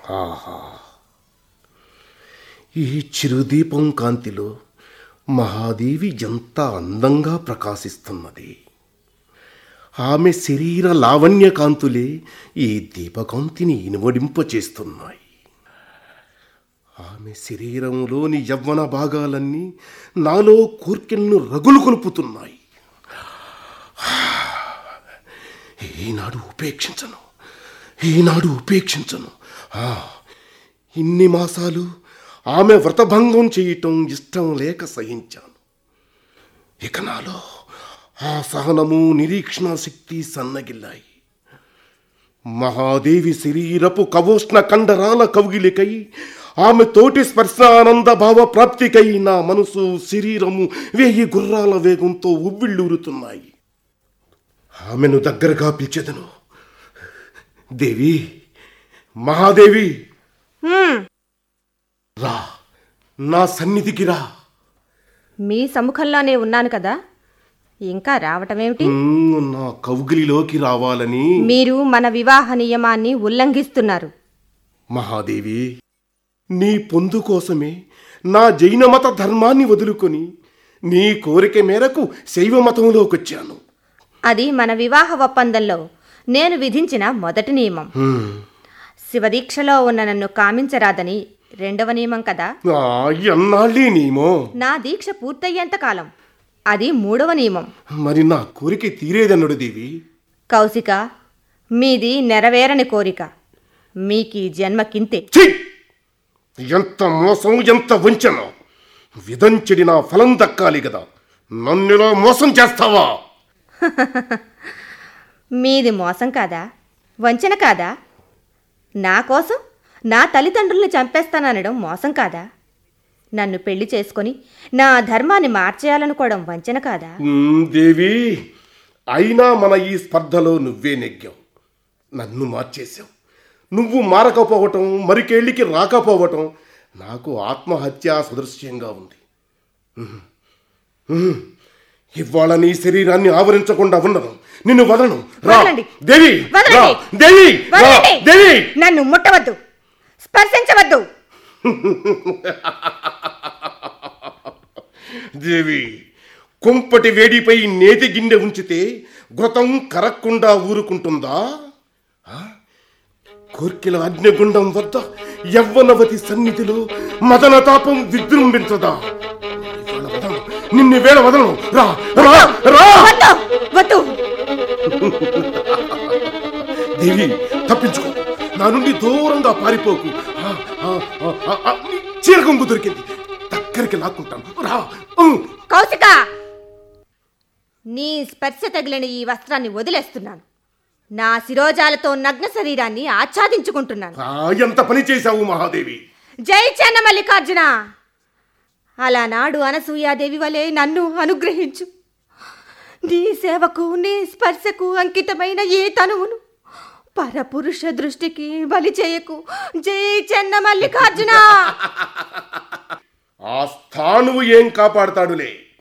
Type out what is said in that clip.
ఆహా ఈ చిరుదీపం కాంతిలో మహాదేవి ఎంత అందంగా ప్రకాశిస్తున్నది ఆమె శరీర లావణ్య కాంతులే ఈ దీపకాంతిని ఇనువడింపచేస్తున్నాయి ఆమె శరీరంలోని యవ్వన భాగాలన్నీ నాలో కోర్కెలను రగులు కొలుపుతున్నాయి ఈనాడు ఉపేక్షించను ఈనాడు ఉపేక్షించను ఆ, ఇన్ని మాసాలు ఆమె వ్రతభంగం చేయటం ఇష్టం లేక సహించాను ఇక నాలో ఆ సహనము నిరీక్షణ శక్తి సన్నగిల్లాయి మహాదేవి శరీరపు కవోష్ణ కండరాల కౌగిలికై ఆమె తోటి స్పర్శానంద భావ ప్రాప్తికై నా మనసు శరీరము వేయి గుర్రాల వేగంతో ఉవ్విళ్ళూరుతున్నాయి ఆమెను దగ్గరగా పిలిచెదను దేవి మహాదేవి హ్మ్, రా నా సన్నిధికి రా మీ సముఖంలోనే ఉన్నాను కదా ఇంకా రావటమేమిటి ఉమ్, నా కౌగిలిలోకి రావాలని మీరు మన వివాహ నియమాన్ని ఉల్లంఘిస్తున్నారు మహాదేవి నీ పొందు కోసమే నా జైన మత ధర్మాన్ని వదులుకొని నీ కోరిక మేరకు శైవ మతంలోకొచ్చాను అది మన వివాహ ఒప్పందంలో నేను విధించిన మొదటి నియమం హ్మ్. శివదీక్షలో ఉన్న నన్ను కామించరాదని రెండవ నియమం కదా ఆ, ఎన్నాళ్ళీ నీమో నా దీక్ష పూర్తయ్యేంత కాలం అది మూడవ నియమం మరి నా కోరిక తీరేదన్నుడు దేవి కౌశిక మీది నెరవేరని కోరిక మీకీ జన్మకింతే ఛీ! ఎంత మోసం ఎంత వంచన విదంచెడి నా ఫలం దక్కాలి కదా నన్నులో మోసం చేస్తావా మీది మోసం కాదా వంచన కాదా నా కోసం నా తల్లిదండ్రుల్ని చంపేస్తాననడం మోసం కాదా నన్ను పెళ్లి చేసుకొని నా ధర్మాన్ని మార్చేయాలనుకోవడం వంచన కాదా ఉమ్, దేవి అయినా మన ఈ స్పర్ధలో నువ్వే నెగ్గావు నన్ను మార్చేశావు నువ్వు మారకపోవటం మరికేళ్ళకి రాకపోవటం నాకు ఆత్మహత్య సదృశ్యంగా ఉంది ఉహు. ఉహు. ఇవాళ నీ శరీరాన్ని ఆవరించకుండా ఉండను నిన్ను వదలను రా వదలండి. దేవి రా వదలండి. దేవి రా వదలండి. దేవి నన్ను ముట్టవద్దు స్పర్శించవద్దు దేవి కుంపటి వేడిపై నేతి గిన్నె ఉంచితే ఘృతం కరక్కుండా ఊరుకుంటుందా ఆ? కోర్కెల అగ్నిగుండం వద్ద యవ్వనవతి సన్నిధిలో మదన తాపం విజృంభించదా ఇవాళ వదలను. నిన్ను వేళ వదలను రా రా రా వద్దు వద్దు దేవి తప్పించుకో నా నుండి దూరంగా పారిపోకు ఆ, ఆ, ఆ, ఆ, ఆ, చీరకొంగు దొరికింది దగ్గరికి లాక్కుంటాను రా ఉ. కౌశిక నీ స్పర్శ తగిలిన ఈ వస్త్రాన్ని వదిలేస్తున్నాను నా శిరోజాలతో నగ్న శరీరాన్ని ఆచ్ఛాదించుకుంటున్నాను ఆ, ఎంత పని చేశావు మహాదేవి జై చెన్న మల్లికార్జున అలానాడు అనసూయాదేవి వలె నన్ను అనుగ్రహించు నీ సేవకు నీ స్పర్శకు అంకితమైన ఏ తనువును పరపురుష దృష్టికి బలి చేయకు జై చెన్న మల్లికార్జున ఆ స్థానువు ఏం కాపాడతాడులే